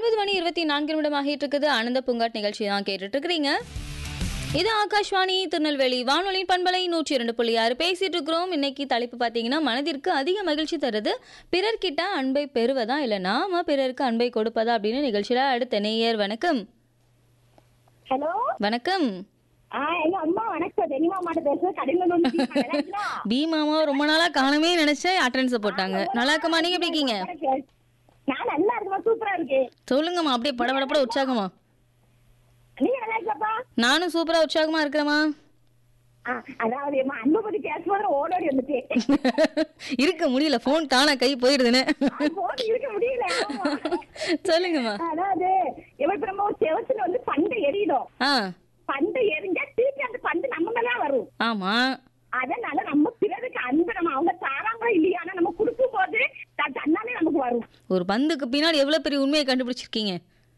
ஒன்பது மணி இருபத்தி நான்கு நிமிடம் ஆகிட்டு இருக்குது ஆனந்த பூங்காட் நிகழ்ச்சி தான் கேட்டுட்டு இருக்கிறீங்க இது ஆகாஷ்வாணி திருநெல்வேலி வானொலி பண்பலை நூற்றி இரண்டு புள்ளி ஆறு பேசிட்டு இருக்கிறோம் இன்னைக்கு தலைப்பு பார்த்தீங்கன்னா மனதிற்கு அதிக மகிழ்ச்சி தருது பிறர்கிட்ட அன்பை பெறுவதா இல்லை நாம பிறருக்கு அன்பை கொடுப்பதா அப்படின்னு நிகழ்ச்சியில அடுத்த நேயர் வணக்கம் ஹலோ வணக்கம் ஆ எங்க அம்மா வணக்கம் தெனிமா மாட்ட பேசுறது கடையில வந்து நிக்கிறேன். நல்லா இருக்கீங்களா? பீமாமா ரொம்ப நாளா காணவே நினைச்சேன் அட்டன்ஸ் போட்டாங்க நல்லா இருக்கமா நீங்க எப்படி இருக்கீங்க நான் நல்லா இருக்குமா சூப்பரா இருக்கு சொல்லுங்கம்மா அப்படியே படபடப்பட உற்சாகமா நீங்க நல்லா இருக்கப்பா நானும் சூப்பரா உற்சாகமா இருக்கிறேம்மா ஆ, அதாவது எம்மா அன்பை பத்தி பேசும்போது ஓடோடி வந்துட்டு இருக்க முடியல ஃபோன் தானா கை போயிடுதுன்னு போன் இருக்க முடியல ஆமா. சொல்லுங்கம்மா அதாவது எப்படி நம்ம ஒரு செவத்துல வந்து பண்டை எரியிடும் ஆ பண்டை எரிஞ்சா திருப்பி அந்த பண்டு நம்ம மேலதான் வரும் ஆமா அதனால நம்ம பிறருக்கு அன்பு நம்ம அவங்க தாராங்களோ இல்லையா ஆனா நம்ம கொடுக்கும் போது த- தன்னாலே நமக்கு வரும் ஒரு பந்துக்கு பின்னாடி எவ்வளவு பெரிய உண்மையை கண்டுபிடிச்சிருக்கீங்க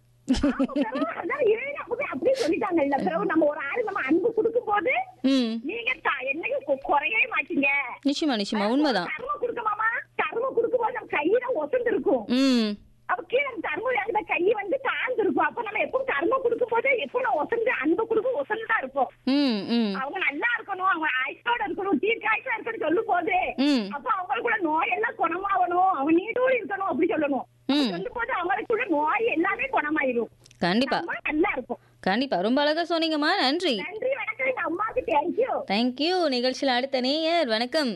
அதான் இறைவன் அப்பவே அப்படியே சொல்லிட்டாங்கல்ல பிறகு நம்ம ஒரு ஆளு நம்ம அன்பு கொடுக்கும் போது ம் நீங்க த- என்னைக்கும் கு- குறையவே மாட்டீங்க நிச்சயமா நிச்சயமா உண்மைதான் கரும கொடுக்க மாமா கரும கொடுக்கும் போது நம்ம கையில ஒசந்து இருக்கும் ம் அப்ப கீழே கரும அந்த கை வந்து தாழ்ந்து இருக்கும் அப்ப நம்ம எப்பவும் கரும கொடுக்கும் போது எப்பவும் நான் ஒசந்து அன்பு கொடுக்கும் ஒசந்து தான் இருப்போம் ம் ம் அவங்க நல்லா இருக்கணும் அவங்க ஆயுஷோட இருக்கணும் தீர்க்காயுஷா இருக்கணும் சொல்லும் போது ம் அப்ப அவங்களுக்குள்ள நோய் எல்லாம் குணமாகணும் அவங்க நீடோடு இருக்கணும் அப்படி சொல்லணும் ம். சொல்லும் போது அவங்களுக்குள்ள நோய் எல்லாமே குணமாயிரும் கண்டிப்பா நம்ம நல்லா இருக்கும் கண்டிப்பா ரொம்ப அழகா சொன்னீங்கம்மா நன்றி நன்றி வணக்கம் எங்க அம்மாவுக்கு தேங்க்யூ தேங்க்யூ நிகழ்ச்சியில் அடுத்த நேயர் வணக்கம்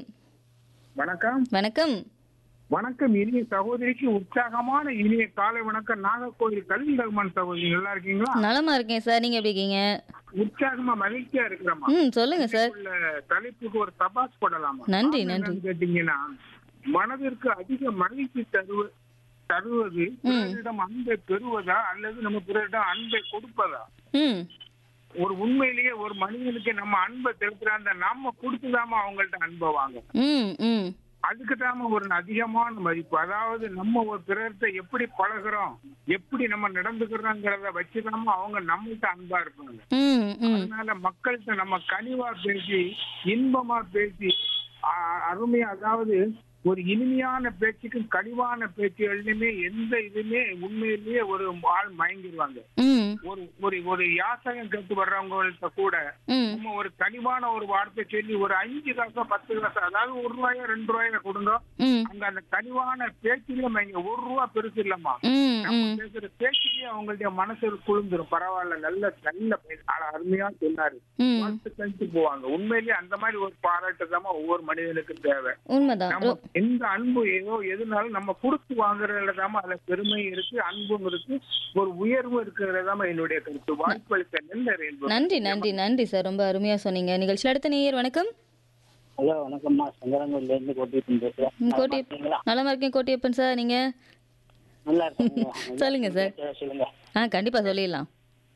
வணக்கம் வணக்கம் வணக்கம் இனிய சகோதரிக்கு உற்சாகமான இனிய காலை வணக்கம் நாகர்கோவில் கல்வி ரகுமான் சகோதரி நல்லா இருக்கீங்களா நலமா இருக்கேன் சார் நீங்க எப்படி இருக்கீங்க உற்சாகமா மகிழ்ச்சியா இருக்கிறோமா ம் சொல்லுங்க சார் உள்ள தலைப்புக்கு ஒரு தபாஸ் போடலாமா நன்றி, காரணம் நன்றி. என்னன்னு கேட்டீங்கன்னா மனதிற்கு அதிக மகிழ்ச்சி தருவ தருவது பிறரிடம் அன்பை பெறுவதா அல்லது நம்ம பிறரிடம் அன்பை கொடுப்பதா ம் ஒரு உண்மையிலேயே ஒரு மனிதனுக்கு நம்ம அன்பை செலுத்துறாங்க நாம கொடுத்துதாம அவங்கள்ட்ட அன்பை வாங்க ம் ம் அதுக்கு ஒரு அதிகமான மதிப்பு அதாவது நம்ம ஒரு பிறர்கிட்ட எப்படி பழகுறோம் எப்படி நம்ம நடந்துக்கிறோங்கிறத வச்சுதாம அவங்க நம்மள்ட்ட அன்பா இருப்பாங்க ம் ம் அதனால மக்கள்கிட்ட நம்ம கனிவா பேசி இன்பமா பேசி ஆ- அருமையா அதாவது ஒரு இனிமையான பேச்சுக்கும் கனிவான பேச்சுகள்லையுமே எந்த இதுமே உண்மையிலேயே ஒரு ஆள் மயங்கிடுவாங்க ம் ஒரு ஒரு ஒரு யாசகம் கேட்டு வர்றவங்கள்ட்ட கூட ம் நம்ம ஒரு கனிவான ஒரு வார்த்தை சொல்லி ஒரு அஞ்சு காசோ பத்து காசோ அதாவது ஒரு ரூபாயோ ரெண்டு ரூபாயோ கொடுங்க ம் அங்க அந்த கனிவான பேச்சிலே மைங்க ஒரு ரூபா பெருசு இல்லம்மா ம் நம்ம ம் பேசுற பேச்சிலேயே அவங்களுடைய மனசு குளிந்துரும் பரவாயில்ல நல்ல நல்ல பே- ஆனா அருமையா சொன்னாரு ம் வாழ்த்து கழிச்சு போவாங்க உண்மையிலேயே அந்த மாதிரி ஒரு பாராட்டு தான் ஒவ்வொரு மனிதனுக்கும் தேவை உண்மைதான் நம்ம எந்த அன்பு ஏதோ எதுனாலும் நம்ம கொடுத்து வாங்குறதுல தான் அதுல பெருமை இருக்கு அன்பும் இருக்கு ஒரு உயர்வும் இருக்கிறதாம என்னுடைய கருத்து வாய்ப்பளித்த நெல் ரெயின்போ நன்றி நன்றி நன்றி சார் ரொம்ப அருமையா சொன்னீங்க நிகழ்ச்சியில் அடுத்த நேயர் வணக்கம் ஹலோ வணக்கம்மா சங்கரங்கூர்ல இருந்து கோட்டியப்பன் பேசுறேன் ம், கோட்டி நலமா இருக்கீங்களா? நலமா இருக்கேன் கோட்டியப்பன் சார் நீங்க நல்லா இருக்கீங்களா? சொல்லுங்க சார். சரி, சொல்லுங்க ஆ கண்டிப்பா சொல்லிடலாம்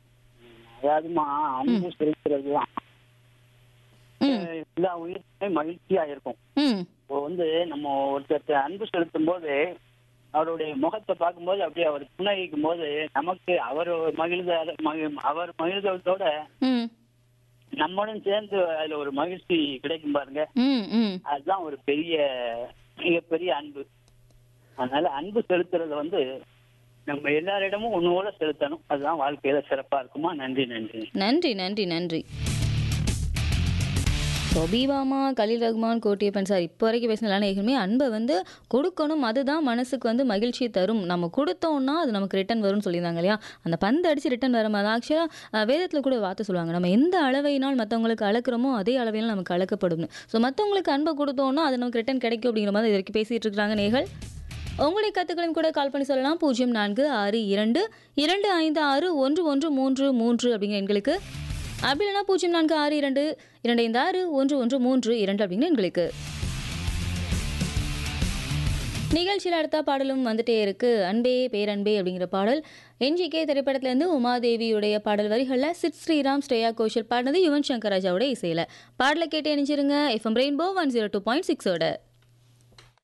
அதாவதுமா அன்பு செலுத்துறதுதான் ம் எல்லா உயிருக்குமே மகிழ்ச்சியா இருக்கும் ம் இப்போ வந்து நம்ம ஒருத்தர் அன்பு செலுத்தும் போது அவருடைய முகத்தை பார்க்கும்போது அப்படியே அவர் புன்னகிக்கும் போது நமக்கு அவர் மகிழ்ந்த மகி- அவர் மகிழ்ந்ததோட ம் நம்மளும் சேர்ந்து அதுல ஒரு மகிழ்ச்சி கிடைக்கும் பாருங்க ம் ம் அதுதான் ஒரு பெரிய மிகப்பெரிய அன்பு அதனால அன்பு செலுத்துறது வந்து நம்ம எல்லாரிடமும் ஒண்ணு போல செலுத்தணும் அதுதான் வாழ்க்கையில சிறப்பா இருக்குமா நன்றி நன்றி நன்றி நன்றி நன்றி சொபீபாமா கலீல் ரஹ்மான் கோட்டியப்பன் சார் இப்போ வரைக்கும் பேசின எல்லா நேயர்களுமே அன்பை வந்து கொடுக்கணும் அதுதான் மனசுக்கு வந்து மகிழ்ச்சியை தரும் நம்ம கொடுத்தோம்னா அது நமக்கு ரிட்டன் வரும்னு சொல்லியிருந்தாங்க இல்லையா அந்த பந்து அடித்து ரிட்டன் வர மாதிரி ஆக்சுவலாக வேதத்தில் கூட ஒரு வார்த்தை சொல்லுவாங்க நம்ம எந்த அளவையினால் மற்றவங்களுக்கு அளக்குறோமோ அதே அளவையினால் நமக்கு அளக்கப்படும் ஸோ மற்றவங்களுக்கு அன்பை கொடுத்தோம்னா அது நமக்கு ரிட்டன் கிடைக்கும் அப்படிங்கிற மாதிரி இது வரைக்கும் பேசிகிட்டு இருக்கிறாங்க நேர்கள் உங்களுடைய கருத்துக்களையும் கூட கால் பண்ணி சொல்லலாம் பூஜ்ஜியம் நான்கு ஆறு இரண்டு இரண்டு ஐந்து ஆறு ஒன்று ஒன்று மூன்று மூன்று அப்படிங்கிற எண்களுக்கு அப்படி இல்லைனா பூஜ்ஜியம் நான்கு ஆறு இரண்டு இரண்டு ஐந்து ஆறு ஒன்று ஒன்று மூன்று இரண்டு அப்படிங்கிற எண்களுக்கு நிகழ்ச்சியில் அடுத்த பாடலும் வந்துட்டே இருக்கு அன்பே பேரன்பே அப்படிங்கிற பாடல் என்ஜிகே திரைப்படத்திலேருந்து உமாதேவியுடைய பாடல் வரிகளில் சித் ஸ்ரீராம் ஸ்ரேயா கோஷல் பாடினது யுவன் சங்கர் ராஜாவோட இசையில் பாடலை கேட்டு இணைஞ்சிருங்க FM Rainbow one zero two point சிக்ஸோட